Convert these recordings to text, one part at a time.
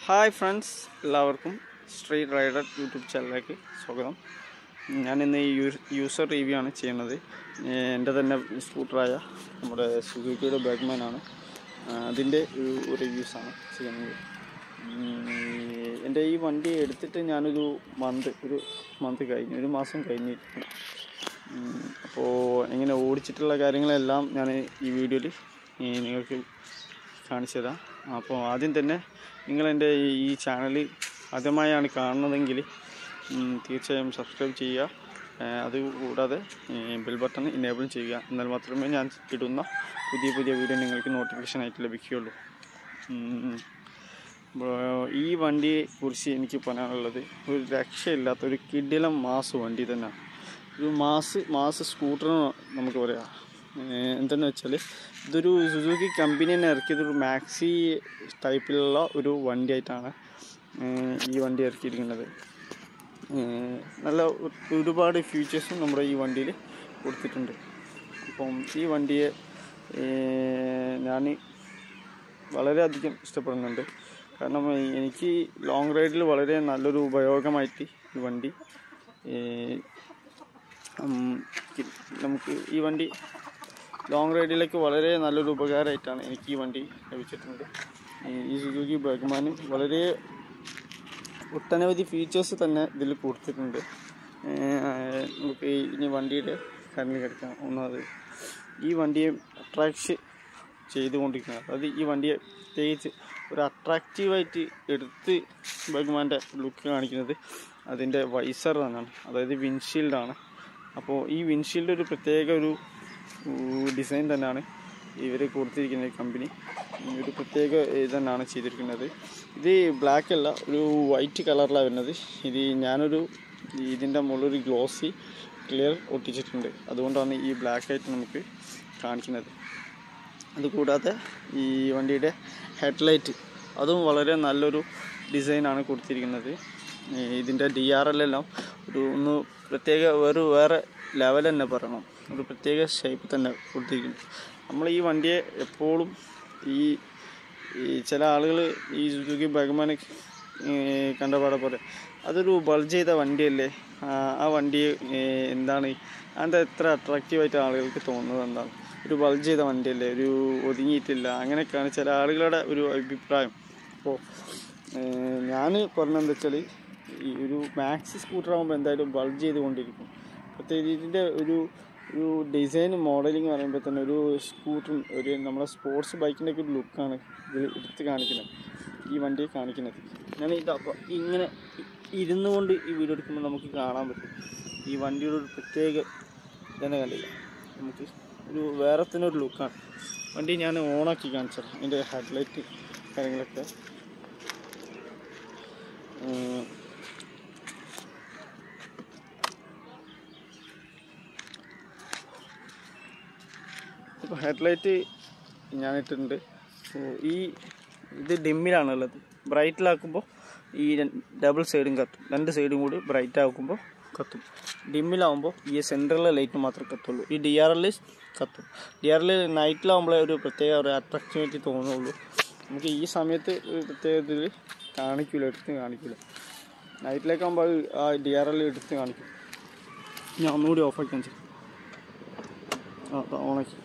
Hi friends എല്ലാവർക്കും street rider YouTube ചാനലിലേക്ക് സ്വാഗതം ഞാൻ ഇന്ന് ഈ യൂ- യൂസർ റിവ്യൂ ആണ് ചെയ്യുന്നത് ഏഹ് എൻ്റെ തന്നെ സ്കൂട്ടറായ നമ്മുടെ സുസുക്കിയുടെ ബാഗ്മാനാണ് അതിൻ്റെ ഒരു റിവ്യൂസാണ് ചെയ്യുന്നത് ഉം, എൻ്റെ ഈ വണ്ടി എടുത്തിട്ട് ഞാനൊരു മന്ത് ഒരു മന്ത് കഴിഞ്ഞു ഒരു മാസം കഴിഞ്ഞിട്ടുണ്ട് അപ്പോൾ എങ്ങനെ ഓടിച്ചിട്ടുള്ള കാര്യങ്ങളെല്ലാം ഞാൻ ഈ വീഡിയോയിൽ നിങ്ങൾക്ക് കാണിച്ചു തരാം അപ്പോൾ ആദ്യം തന്നെ നിങ്ങൾ എൻ്റെ ഈ ചാനൽ ആദ്യമായാണ് കാണുന്നതെങ്കിൽ ഉം, തീർച്ചയായും സബ്സ്ക്രൈബ് ചെയ്യുക ഏഹ് അത് കൂടാതെ ബെൽ ബട്ടൺ ഇനേബിൾ ചെയ്യുക എന്നാൽ മാത്രമേ ഞാൻ ഇടുന്ന പുതിയ പുതിയ വീഡിയോ നിങ്ങൾക്ക് നോട്ടിഫിക്കേഷൻ ആയിട്ട് ലഭിക്കുകയുള്ളൂ ഉം. അപ്പോൾ ഈ വണ്ടിയെ കുറിച്ച് എനിക്ക് പറയാനുള്ളത് ഒരു രക്ഷയില്ലാത്ത ഒരു കിടിലം മാസ് വണ്ടി തന്നെയാണ് ഒരു മാസ് മാസ് സ്കൂട്ടർ നമുക്ക് പറയാം ഏഹ് എന്തെന്ന് വെച്ചാൽ ഇതൊരു സുസുക്കി കമ്പനി തന്നെ ഇറക്കിയതൊരു മാക്സി ടൈപ്പിലുള്ള ഒരു വണ്ടിയായിട്ടാണ് ഏഹ് ഈ വണ്ടി ഇറക്കിയിരിക്കുന്നത് ഏഹ് നല്ല ഒ- ഒരുപാട് ഫീച്ചേഴ്സും നമ്മുടെ ഈ വണ്ടിയിൽ കൊടുത്തിട്ടുണ്ട് അപ്പം ഈ വണ്ടിയെ ഞാൻ വളരെയധികം ഇഷ്ടപ്പെടുന്നുണ്ട് കാരണം എനിക്ക് ലോങ് റൈഡിൽ വളരെ നല്ലൊരു ഉപയോഗമായിട്ട് ഈ വണ്ടി ഏഹ്, ഉം, കി- നമുക്ക് ഈ വണ്ടി ലോങ് റൈഡിലേക്ക് വളരെ നല്ലൊരു ഉപകാരമായിട്ടാണ് എനിക്ക് ഈ വണ്ടി ലഭിച്ചിട്ടുണ്ട് ഈ- ഈ സുസുക്കി ബഗ്മാനും വളരെ ഒട്ടനവധി ഫീച്ചേഴ്സ് തന്നെ ഇതിൽ കൊടുത്തിട്ടുണ്ട് ഏഹ്, നമുക്ക് ഈ- ഇനി വണ്ടിയുടെ കണ്ണിൽ കിടക്കാം ഒന്നാമത് ഈ വണ്ടിയെ അട്രാക്ഷൻ ചെയ്തുകൊണ്ടിരിക്കുന്നത് അതായത് ഈ വണ്ടിയെ പ്രത്യേകിച്ച് ഒരു അട്രാക്റ്റീവായിട്ട് എടുത്ത് ബഗ്മാൻ്റെ ലുക്ക് കാണിക്കുന്നത് അതിൻ്റെ വൈസർ തന്നെയാണ് അതായത് വിൻഷീൽഡാണ് അപ്പോൾ ഈ വിൻഷീൽഡ് ഒരു പ്രത്യേക ഒരു ഡിസൈൻ തന്നെയാണ് ഇവർ കൊടുത്തിരിക്കുന്ന ഈ കമ്പനി ഒരു പ്രത്യേക ഇത് തന്നെയാണ് ചെയ്തിരിക്കുന്നത് ഇത് ബ്ലാക്ക് അല്ല ഒരു വൈറ്റ് കളറിലാണ് വരുന്നത് ഇത് ഞാനൊരു ഇതിൻ്റെ മുകളിലൊരു ഗ്ലോസി ക്ലിയർ ഒട്ടിച്ചിട്ടുണ്ട് അതുകൊണ്ടാണ് ഈ ബ്ലാക്ക് ആയിട്ട് നമുക്ക് കാണിക്കുന്നത് അതുകൂടാതെ ഈ വണ്ടിയുടെ ഹെഡ്ലൈറ്റ് അതും വളരെ നല്ലൊരു ഡിസൈനാണ് കൊടുത്തിരിക്കുന്നത് ഈ ഇതിൻ്റെ ഡി ആർ എൽ എല്ലാം ഒരു ഒന്ന് പ്രത്യേക ഒരു വേറെ ലെവൽ തന്നെ പറയണം ഒരു പ്രത്യേക ഷേപ്പ് തന്നെ കൊടുത്തിരിക്കുന്നു നമ്മൾ ഈ വണ്ടിയെ എപ്പോഴും ഈ ഈ ചില ആളുകൾ ഈ സുസുക്കി ബഹ്മാനെ കണ്ടപാടെ പോലെ അതൊരു ബൾജ് ചെയ്ത വണ്ടിയല്ലേ ആ, ആ വണ്ടി ഏഹ്, എന്താണ് അത് എത്ര അട്രാക്റ്റീവായിട്ട് ആളുകൾക്ക് തോന്നുന്നത് എന്താണ് ഒരു ബൾജ് ചെയ്ത വണ്ടിയല്ലേ ഒരു ഒതുങ്ങിയിട്ടില്ല അങ്ങനെയൊക്കെയാണ് ചില ആളുകളുടെ ഒരു അഭിപ്രായം അപ്പോൾ ഞാൻ പറഞ്ഞതെന്താ വെച്ചാൽ ഈ ഒരു മാക്സി സ്കൂട്ടർ ആകുമ്പോൾ എന്തായാലും ബൾജ് ചെയ്തുകൊണ്ടിരിക്കും പ്രത്യേകിച്ച് ഇതിൻ്റെ ഒരു ഒരു ഡിസൈൻ മോഡലിംഗ് പറയുമ്പോൾ തന്നെ ഒരു സ്കൂട്ടറും ഒരു നമ്മുടെ സ്പോർട്സ് ബൈക്കിൻ്റെ ഒക്കെ ഒരു ലുക്കാണ് ഇതിൽ എടുത്ത് കാണിക്കുന്നത് ഈ വണ്ടിയെ കാണിക്കുന്നത് ഞാൻ ഇത് അപ്പോൾ ഇങ്ങനെ ഇ- ഇരുന്നു കൊണ്ട് ഈ വീഡിയോ എടുക്കുമ്പോൾ നമുക്ക് കാണാൻ പറ്റും ഈ വണ്ടിയുടെ ഒരു പ്രത്യേക ഇതന്നെ കണ്ടില്ല നമുക്ക് ഒരു വേറെ തന്നെ ഒരു ലുക്കാണ് വണ്ടി ഞാൻ ഓണാക്കി കാണിച്ചത് അതിൻ്റെ ഹെഡ്ലൈറ്റ് കാര്യങ്ങളൊക്കെ ഉം. ഇപ്പോൾ ഹെഡ്ലൈറ്റ് ഞാൻ ഇട്ടിട്ടുണ്ട് അപ്പോൾ ഈ ഇത് ഡിമ്മിലാണുള്ളത് ബ്രൈറ്റിലാക്കുമ്പോൾ ഈ ഡബിൾ സൈഡും കത്തും രണ്ട് സൈഡും കൂടി ബ്രൈറ്റ് ആക്കുമ്പോൾ കത്തും ഡിമ്മിലാവുമ്പോൾ ഈ സെൻറ്ററിലെ ലൈറ്റ് മാത്രമേ കത്തുള്ളൂ ഈ ഡി ആർ എൽ കത്തും ഡി ആർ എൽ നൈറ്റിലാവുമ്പോഴേ ഒരു പ്രത്യേക ഒരു അട്രാക്ടിവിറ്റി തോന്നുള്ളൂ നമുക്ക് ഈ സമയത്ത് ഒരു പ്രത്യേക ഇതിൽ കാണിക്കില്ല എടുത്ത് കാണിക്കില്ല നൈറ്റിലേക്കാകുമ്പോൾ അത് ആ ഡി ആർ എൽ എടുത്ത് കാണിക്കും ഞാൻ ഒന്നുകൂടി ഓഫാക്കി കാണിച്ചു ആ ഓണാക്കി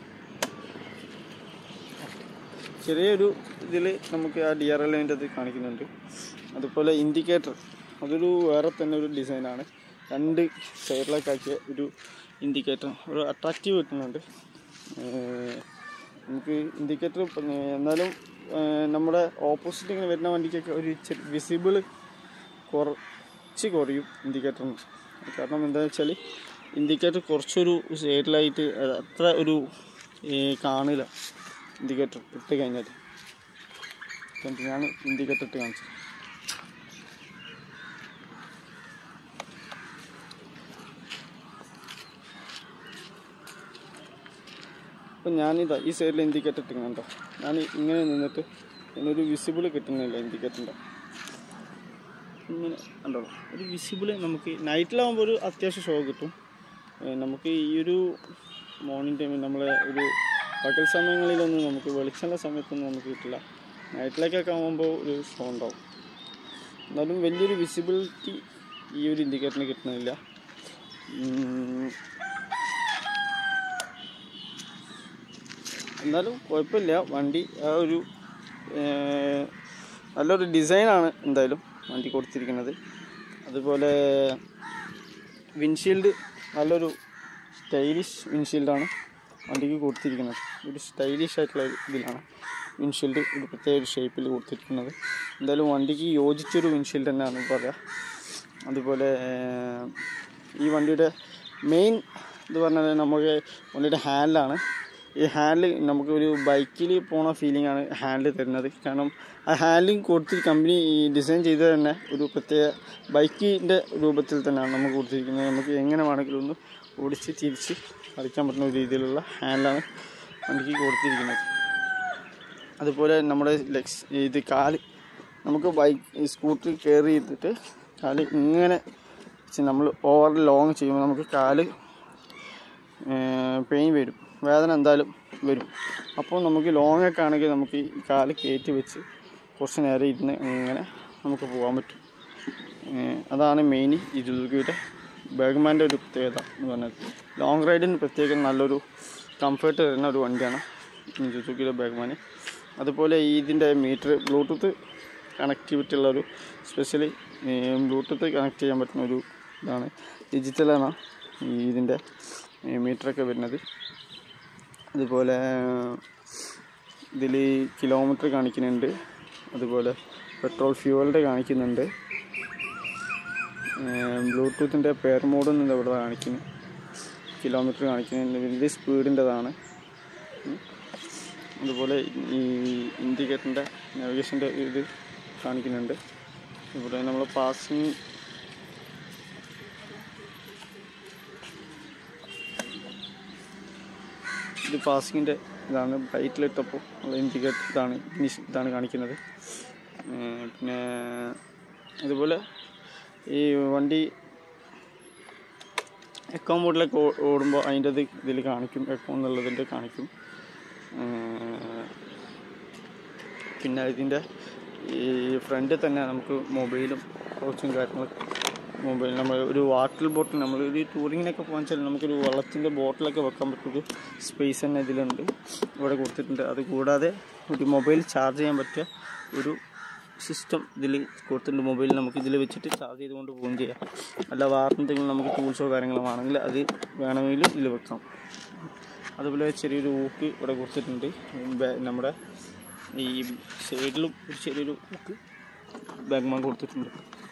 ചെറിയൊരു ഇതിൽ നമുക്ക് ആ ഡി ആർ എല്ലിൻ്റെ ഇത് കാണിക്കുന്നുണ്ട് അതുപോലെ ഇൻഡിക്കേറ്റർ അതൊരു വേറെ തന്നെ ഒരു ഡിസൈനാണ് രണ്ട് സൈഡിലേക്ക് ആക്കിയ ഒരു ഇൻഡിക്കേറ്റർ ഒരു അട്രാക്റ്റീവ് കിട്ടുന്നുണ്ട് ഏഹ് നമുക്ക് ഇൻഡിക്കേറ്റർ എന്നാലും ഏഹ് നമ്മുടെ ഓപ്പോസിറ്റ് ഇങ്ങനെ വരുന്ന വണ്ടിക്കൊക്കെ ഒരു വിസിബിൾ കുറച്ച് കുറയും ഇൻഡിക്കേറ്ററിന് കാരണം എന്താണെന്ന് വെച്ചാൽ ഇൻഡിക്കേറ്റർ കുറച്ചൊരു സൈഡിലായിട്ട് അത്ര ഒരു ഏഹ് കാണില്ല ഇൻഡിക്കേറ്റർ ഇട്ട് കഴിഞ്ഞാൽ എന്നിട്ട് ഞാൻ ഇൻഡിക്കേറ്റർ ഇട്ട് കാണിച്ചു അപ്പം ഞാനിതാ ഈ സൈഡിൽ ഇൻഡിക്കേറ്റർ ഇട്ടിങ്ങണ്ടോ ഞാൻ ഇങ്ങനെ നിന്നിട്ട് ഇതിനൊരു വിസിബിൾ കിട്ടുന്നില്ല ഇൻഡിക്കേറ്ററിൻ്റെ ഇങ്ങനെ കണ്ടോ ഒരു വിസിബിൾ നമുക്ക് നൈറ്റിലാകുമ്പോൾ ഒരു അത്യാവശ്യം ഷോ കിട്ടും ഏ, നമുക്ക് ഈ ഒരു മോർണിംഗ് ടൈമിൽ നമ്മളെ ഒരു പകൽ സമയങ്ങളിലൊന്നും നമുക്ക് വെളിച്ചമുള്ള സമയത്തൊന്നും നമുക്ക് കിട്ടില്ല നൈറ്റിലേക്കൊക്കെ ആകുമ്പോൾ ഒരു ഷോ ഉണ്ടാവും എന്നാലും വലിയൊരു വിസിബിലിറ്റി ഈ ഒരു ഇൻഡിക്കേറ്ററിന് കിട്ടുന്നില്ല ഉം. എന്നാലും കുഴപ്പമില്ല വണ്ടി ആ ഒരു ഏർ, നല്ലൊരു ഡിസൈനാണ് എന്തായാലും വണ്ടി കൊടുത്തിരിക്കുന്നത് അതുപോലെ വിൻഷീൽഡ് നല്ലൊരു സ്റ്റൈലിഷ് വിൻഷീൽഡാണ് വണ്ടിക്ക് കൊടുത്തിരിക്കുന്നത് ഒരു സ്റ്റൈലിഷ് ആയിട്ടുള്ള ഒരു ഇതിലാണ് വിൻഷീൽഡ് ഒരു പ്രത്യേക ഒരു ഷേപ്പിൽ കൊടുത്തിരിക്കുന്നത് എന്തായാലും വണ്ടിക്ക് യോജിച്ചൊരു വിൻഷീൽഡ് തന്നെയാണ് പറയാം അതുപോലെ ഏർ, ഈ വണ്ടിയുടെ മെയിൻ ഇത് പറഞ്ഞാൽ നമുക്ക് വണ്ടിയുടെ ഹാൻഡിലാണ് ഈ ഹാൻഡിൽ നമുക്ക് ഒരു ബൈക്കിൽ പോണ ഫീലിംഗ് ആണ് ഹാൻഡിൽ തരുന്നത് കാരണം ആ ഹാൻഡിൽ കൊടുത്ത് കമ്പനി ഈ ഡിസൈൻ ചെയ്തത് തന്നെ ഒരു പ്രത്യേക ബൈക്കിൻ്റെ രൂപത്തിൽ തന്നെയാണ് നമുക്ക് കൊടുത്തിരിക്കുന്നത് നമുക്ക് എങ്ങനെ വേണമെങ്കിലും ഒന്ന് ഓടിച്ച് തിരിച്ച് കളിക്കാൻ പറ്റുന്ന ഒരു രീതിയിലുള്ള ഹാൻഡിലാണ് വണ്ടിക്ക് കൊടുത്തിരിക്കുന്നത് അതുപോലെ നമ്മുടെ ലെഗ്സ് ഇത് കാല് നമുക്ക് ബൈക്ക് സ്കൂട്ടർ കയറി ചെയ്തിട്ട് കാല് ഇങ്ങനെ നമ്മൾ ഓവർ ലോങ് ചെയ്യുമ്പോൾ നമുക്ക് കാല് പെയിൻ വരും വേദന എന്തായാലും വരും അപ്പോൾ നമുക്ക് ലോങ് ഒക്കെ ആണെങ്കിൽ നമുക്ക് ഈ കാല് കയറ്റി വെച്ച് കുറച്ച് നേരം ഇരുന്ന് ഇങ്ങനെ നമുക്ക് പോകാൻ പറ്റും ഏഹ് അതാണ് മെയിൻ ഈ സുസുക്കിയുടെ ബാഗ്മാൻ്റെ ഒരു പ്രത്യേകത എന്ന് പറഞ്ഞത് ലോങ് റൈഡിന് പ്രത്യേകം നല്ലൊരു കംഫർട്ട് തരുന്ന ഒരു വണ്ടിയാണ് ഈ സുസുക്കിയുടെ ബാഗ്മാൻ അതുപോലെ ഈ ഇതിൻ്റെ മീറ്റർ ബ്ലൂടൂത്ത് കണക്ടിവിറ്റി ഉള്ള ഒരു സ്പെഷ്യലി ബ്ലൂടൂത്ത് കണക്ട് ചെയ്യാൻ പറ്റുന്ന ഒരു ഇതാണ് ഡിജിറ്റലാണ് ഈ ഇതിൻ്റെ മീറ്ററൊക്കെ വരുന്നത് അതുപോലെ ഇതിൽ കിലോമീറ്റർ കാണിക്കുന്നുണ്ട് അതുപോലെ പെട്രോൾ ഫ്യൂവലിൻ്റെ കാണിക്കുന്നുണ്ട് ബ്ലൂടൂത്തിൻ്റെ പെയർ മോഡ് എന്നില്ല ഇവിടെ കാണിക്കുന്നു കിലോമീറ്റർ കാണിക്കുന്നുണ്ട് ഇതിൻ്റെ സ്പീഡിൻ്റെതാണ് അതുപോലെ ഈ ഇൻഡിക്കേറ്ററിൻ്റെ നാവിഗേഷൻ്റെ ഇത് കാണിക്കുന്നുണ്ട് ഇവിടെ നമ്മൾ പാസിങ് ഇത് പാസിങ്ങിൻ്റെ ഇതാണ് ബ്രൈറ്റിലിട്ടപ്പോൾ ഉള്ള ഇൻഡിക്കേറ്റർ ഇതാണ് ഇനിഷ് ഇതാണ് കാണിക്കുന്നത് ഏർ പിന്നെ അതുപോലെ ഈ വണ്ടി എക്കോ മോഡിലൊക്കെ ഓ- ഓടുമ്പോൾ അതിൻ്റെ ഇത് ഇതിൽ കാണിക്കും എക്കോ എന്നുള്ളതിൻ്റെ കാണിക്കും ഏർ പിന്നെ ഇതിൻ്റെ ഈ ഫ്രണ്ടിൽ തന്നെ നമുക്ക് മൊബൈലും കോച്ചും കാര്യങ്ങളൊക്കെ മൊബൈൽ നമ്മൾ ഒരു വാട്ടർ ബോട്ടിൽ നമ്മൾ ഒരു ടൂറിങ്ങിനൊക്കെ പോകാൻ വെച്ചാൽ നമുക്കൊരു വെള്ളത്തിൻ്റെ ബോട്ടിലൊക്കെ വെക്കാൻ പറ്റിയൊരു സ്പേസ് തന്നെ ഇതിലുണ്ട് ഇവിടെ കൊടുത്തിട്ടുണ്ട് അത് കൂടാതെ ഒരു മൊബൈൽ ചാർജ് ചെയ്യാൻ പറ്റിയ ഒരു സിസ്റ്റം ഇതിൽ കൊടുത്തിട്ടുണ്ട് മൊബൈൽ നമുക്ക് ഇതിൽ വെച്ചിട്ട് ചാർജ് ചെയ്തുകൊണ്ട് പോവുകയും ചെയ്യാം അല്ല വേറെ എന്തെങ്കിലും നമുക്ക് ടൂൾസോ കാര്യങ്ങളോ ആണെങ്കിൽ അത് വേണമെങ്കിലും ഇതിൽ വെക്കാം അതുപോലെ ചെറിയൊരു ഊക്ക് ഇവിടെ കൊടുത്തിട്ടുണ്ട് ബേ- നമ്മുടെ ഈ സൈഡിലും ഒരു ചെറിയൊരു ഊക്ക് ബാഗ്മാൻ കൊടുത്തിട്ടുണ്ട്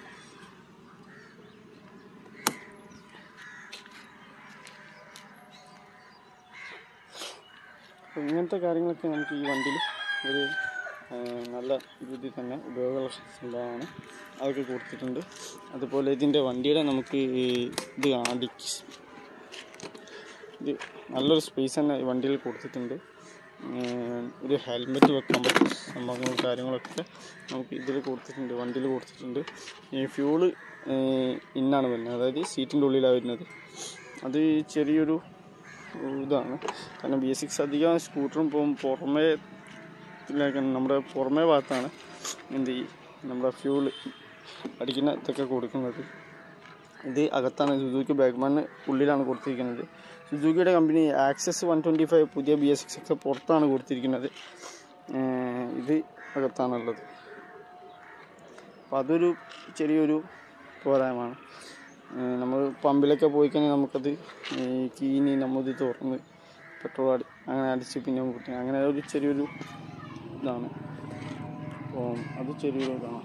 അപ്പോൾ ഇങ്ങനത്തെ കാര്യങ്ങളൊക്കെ നമുക്ക് ഈ വണ്ടിയിൽ ഒരു ആ, നല്ല രീതിയിൽ തന്നെ ഉപയോഗമുള്ള സംഭവമാണ് അതൊക്കെ കൊടുത്തിട്ടുണ്ട് അതുപോലെ ഇതിൻ്റെ വണ്ടിയുടെ നമുക്ക് ഈ ഇത് കാണാം ഡിക്സ് ഇത് നല്ലൊരു സ്പേസ് തന്നെ ഈ വണ്ടിയിൽ കൊടുത്തിട്ടുണ്ട് ഉം, ഒരു ഹെൽമെറ്റ് വെക്കാൻ പറ്റും സംഭവങ്ങളും കാര്യങ്ങളൊക്കെ നമുക്ക് ഇതിൽ കൊടുത്തിട്ടുണ്ട് വണ്ടിയിൽ കൊടുത്തിട്ടുണ്ട് ഈ ഫ്യൂള് ഇന്നാണ് വരുന്നത് അതായത് സീറ്റിൻ്റെ ഉള്ളിലാണ് വരുന്നത് അത് ചെറിയൊരു ഇതാണ് കാരണം ബി എസ് സിക്സ് അധികം സ്കൂട്ടറും പോകും പുറമേ ഇതിലേക്ക് നമ്മുടെ പുറമേ ഭാഗത്താണ് എന്ത് ഈ നമ്മുടെ ഫ്യൂള് അടിക്കുന്ന ഇതൊക്കെ കൊടുക്കുന്നത് ഇത് അകത്താണ് സുസുക്കി ബാഗ്മാന് ഉള്ളിലാണ് കൊടുത്തിരിക്കുന്നത് സുസുക്കിയുടെ company Access one twenty five പുതിയ ബി എസ് സിക്സ് ഒക്കെ പുറത്താണ് കൊടുത്തിരിക്കുന്നത് ഏർ ഇത് അകത്താണുള്ളത് അപ്പോൾ അതൊരു ചെറിയൊരു പോരായ്മയാണ് ഏർ നമ്മൾ പമ്പിലൊക്കെ പോയി കഴിഞ്ഞാൽ നമുക്കത് ഈ കീനി നമ്മത് തുറന്ന് പെട്രോൾ അടി അങ്ങനെ അടിച്ച് പിന്നെ കൂട്ടി അങ്ങനെ ഒരു ചെറിയൊരു ഇതാണ് അപ്പോൾ അത് ചെറിയൊരു ഇതാണ്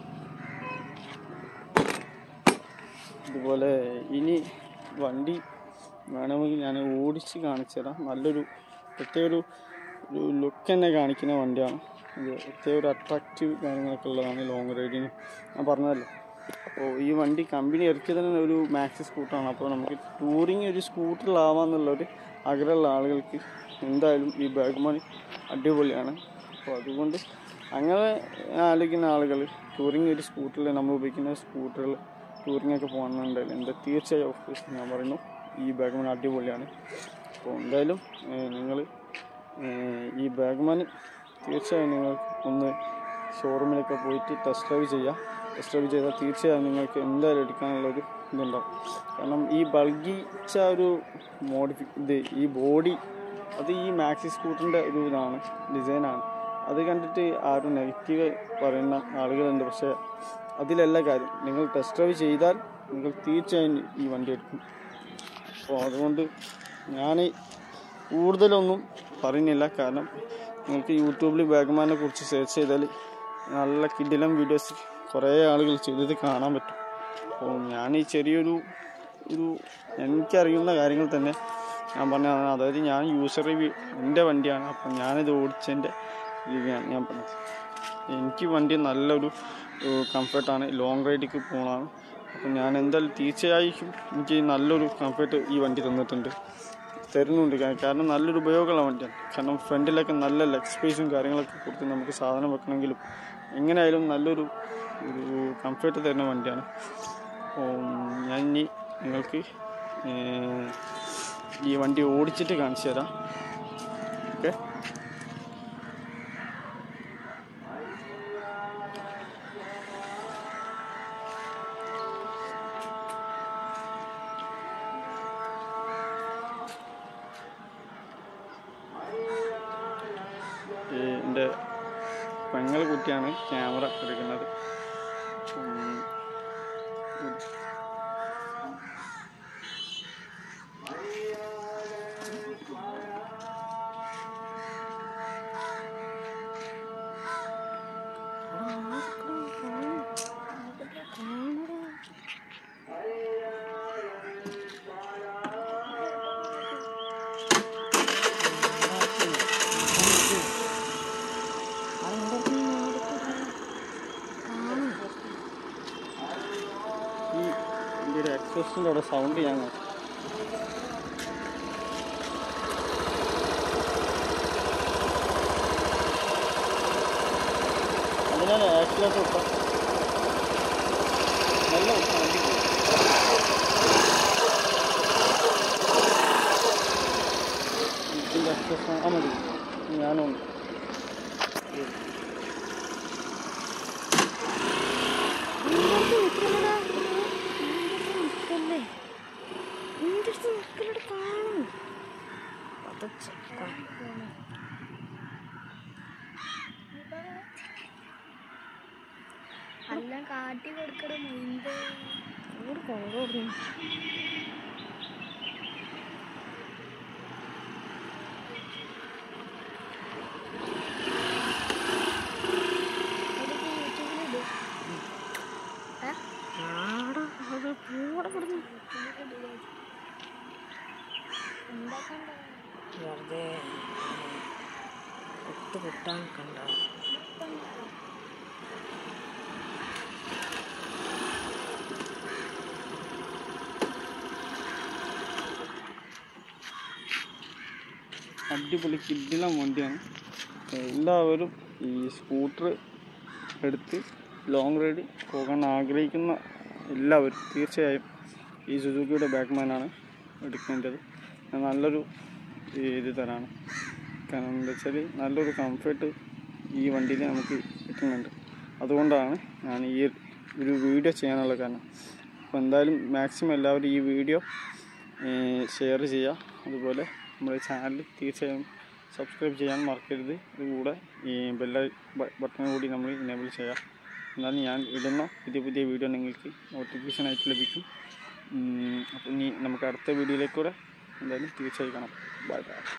ഇതുപോലെ ഇനി വണ്ടി വേണമെങ്കിൽ ഞാൻ ഓടിച്ച് കാണിച്ചു തരാം നല്ലൊരു പ്രത്യേക ഒരു ഒരു ലുക്ക് തന്നെ കാണിക്കുന്ന വണ്ടിയാണ് ഇത് പ്രത്യേക ഒരു അട്രാക്റ്റീവ് കാര്യങ്ങളൊക്കെ ഉള്ളതാണ് ലോങ് റൈഡിന് ഞാൻ പറഞ്ഞതല്ലോ അപ്പോൾ ഈ വണ്ടി കമ്പനി ഇറക്കിയത് തന്നെ ഒരു മാക്സി സ്കൂട്ടറാണ് അപ്പോൾ നമുക്ക് ടൂറിങ് ഒരു സ്കൂട്ടറിലാവാന്നുള്ളൊരു ആഗ്രഹമുള്ള ആളുകൾക്ക് എന്തായാലും ഈ ബാഗ് മണി അടിപൊളിയാണ് അപ്പോൾ അതുകൊണ്ട് അങ്ങനെ ആലോചിക്കുന്ന ആളുകൾ ടൂറിങ് ഒരു സ്കൂട്ടറിൽ നമ്മൾ ഉപയോഗിക്കുന്ന സ്കൂട്ടറിൽ ടൂറിംഗ് ഒക്കെ പോകുന്നുണ്ടെങ്കിൽ എന്താ തീർച്ചയായും ഓഫ് കോഴ്സ് ഞാൻ പറയുന്നു ഈ ബാഗ്മാൻ അടിപൊളിയാണ് അപ്പോൾ എന്തായാലും നിങ്ങൾ ഈ ബാഗ്മാൻ തീർച്ചയായും നിങ്ങൾ ഒന്ന് ഷോറൂമിലൊക്കെ പോയിട്ട് ടെസ്റ്റ് ഡ്രൈവ് ചെയ്യുക ടെസ്റ്റ് ഡ്രൈവ് ചെയ്താൽ തീർച്ചയായും നിങ്ങൾക്ക് എന്തായാലും എടുക്കാനുള്ളൊരു ഇതുണ്ടാവും കാരണം ഈ ബൾഗിച്ച ഒരു മോഡിഫി ഇത് ഈ ബോഡി അത് ഈ മാക്സി സ്കൂട്ടറിൻ്റെ ഒരു ഇതാണ് ഡിസൈനാണ് അത് കണ്ടിട്ട് ആരും നെഗറ്റീവ് പറയുന്ന ആളുകളുണ്ട് പക്ഷേ അതിലല്ല കാര്യം നിങ്ങൾ ടെസ്റ്റ് ഡ്രൈവ് ചെയ്താൽ നിങ്ങൾ തീർച്ചയായും ഈ വണ്ടി എടുക്കും അപ്പോൾ അതുകൊണ്ട് ഞാൻ കൂടുതലൊന്നും പറയുന്നില്ല കാരണം നിങ്ങൾക്ക് യൂട്യൂബിൽ ബാഗ്മാനെ കുറിച്ച് സെർച്ച് ചെയ്താൽ നല്ല കിടിലം വീഡിയോസ് കുറേ ആളുകൾ ചെയ്തത് കാണാൻ പറ്റും അപ്പോൾ ഞാൻ ഈ ചെറിയൊരു ഒരു എനിക്കറിയുന്ന കാര്യങ്ങൾ തന്നെ ഞാൻ പറഞ്ഞതാണ് അതായത് ഞാൻ യൂസർ റിവ്യൂ എൻ്റെ വണ്ടിയാണ് അപ്പം ഞാനിത് ഓടിച്ചതിൻ്റെ റിവ്യൂ ആണ് ഞാൻ പറഞ്ഞത് എനിക്ക് വണ്ടി നല്ലൊരു കംഫർട്ടാണ് ലോങ് റൈഡിക്ക് പോകണതാണ് അപ്പം ഞാൻ എന്തായാലും തീർച്ചയായും എനിക്ക് നല്ലൊരു കംഫർട്ട് ഈ വണ്ടി തന്നിട്ടുണ്ട് തരുന്നുണ്ട് കാ- കാരണം നല്ലൊരു ഉപയോഗമുള്ള വണ്ടിയാണ് കാരണം ഫ്രണ്ടിലൊക്കെ നല്ല ലെഗ് സ്പേസും കാര്യങ്ങളൊക്കെ കൊടുത്ത് നമുക്ക് സാധനം വെക്കണമെങ്കിലും എങ്ങനെയായാലും നല്ലൊരു ഒരു കംഫർട്ട് തരുന്ന വണ്ടിയാണ് അപ്പോൾ ഞാൻ ഇനി നിങ്ങൾക്ക് ഏർ, ഈ വണ്ടി ഓടിച്ചിട്ട് കാണിച്ചു തരാം ഓക്കെ ഈ എൻ്റെ പെങ്ങൾ കുട്ടിയാണ് ക്യാമറ എടുക്കുന്നത് ഉം. ഉം. ഈ ഇതിൻ്റെ ഒരു എക്സോസിൻ്റെ അവിടെ സൗണ്ട് ഞാൻ നോക്കാം. അതിനാൽ ആക്സിലേറ്റർ ഇട്ടാൽ നല്ല വണ്ടി പോകും ഇതിൻ്റെ എക്സോസ് ആ മതി ഞാനുണ്ട് എല്ലാം കാട്ടി കൊടുക്കണം മുമ്പ് വെറുതെ ഒട്ട് കിട്ടാൻ കണ്ട അടിപൊളി കിഡിലം വണ്ടിയാണ് എല്ലാവരും ഈ സ്കൂട്ടർ എടുത്ത് ലോങ് റൈഡ് പോകാൻ ആഗ്രഹിക്കുന്ന എല്ലാവരും തീർച്ചയായും ഈ സുസുക്കിയുടെ ബാക്ക്മാനാണ് എടുക്കേണ്ടത് ഞാൻ നല്ലൊരു ഈ ഇത് തരാണ് കാരണം എന്താ വെച്ചാൽ നല്ലൊരു കംഫർട്ട് ഈ വണ്ടിയിൽ നമുക്ക് കിട്ടുന്നുണ്ട് അതുകൊണ്ടാണ് ഞാൻ ഈ ഒരു വീഡിയോ ചെയ്യാനുള്ള കാരണം അപ്പോൾ എന്തായാലും മാക്സിമം എല്ലാവരും ഈ വീഡിയോ ഷെയർ ചെയ്യുക അതുപോലെ നമ്മുടെ ചാനൽ തീർച്ചയായും സബ്സ്ക്രൈബ് ചെയ്യാൻ മറക്കരുത് അതുകൂടെ ഈ ബെല്ല ബട്ടൺ കൂടി നമ്മൾ ഇനേബിൾ ചെയ്യുക എന്നാലും ഞാൻ ഇടുന്ന പുതിയ പുതിയ വീഡിയോ നിങ്ങൾക്ക് നോട്ടിഫിക്കേഷൻ ആയിട്ട് ലഭിക്കും ഉം, അപ്പോൾ ഇനി നമുക്ക് അടുത്ത വീഡിയോയിലേക്കൂടെ എന്തായാലും തീർച്ചയായും കാണാം ബൈ ബൈ